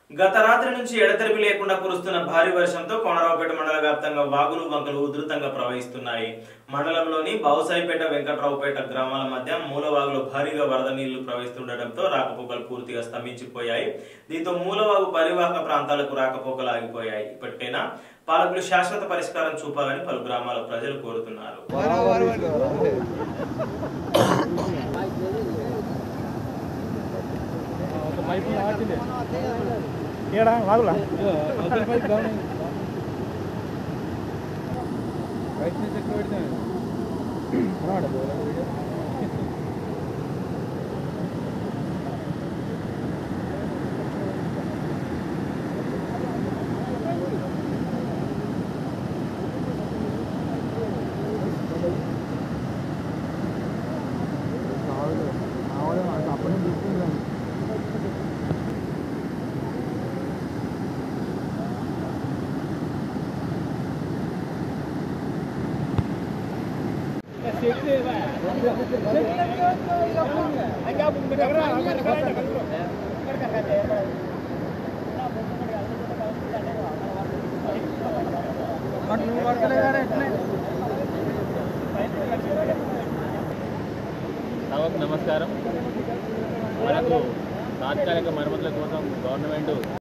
గత రాత్రి నుంచి ఎడతెరిపి లేకుండా కురుస్తున్న భారీ వర్షంతో కోనరావుపేట మండల వ్యాప్తంగా వాగులు వంకలు ఉధృతంగా ప్రవహిస్తున్నాయి మండలంలోని బావుసాయిపేట వెంకట్రావుపేట గ్రామాల మధ్య మూలవాగులో భారీగా వరద నీళ్లు ప్రవహిస్తుండటంతో రాకపోకలు పూర్తిగా స్తంభించిపోయాయి దీంతో మూలవాగు పరివాహక ప్రాంతాలకు రాకపోకలు ఆగిపోయాయి ఇప్పటికైనా పాలకులు శాశ్వత పరిష్కారం చూపాలని పలు గ్రామాల ప్రజలు కోరుతున్నారు ఏడా వాగులా సభకు నమస్కారం మనకు తాత్కాలిక మరమ్మతుల కోసం గవర్నమెంట్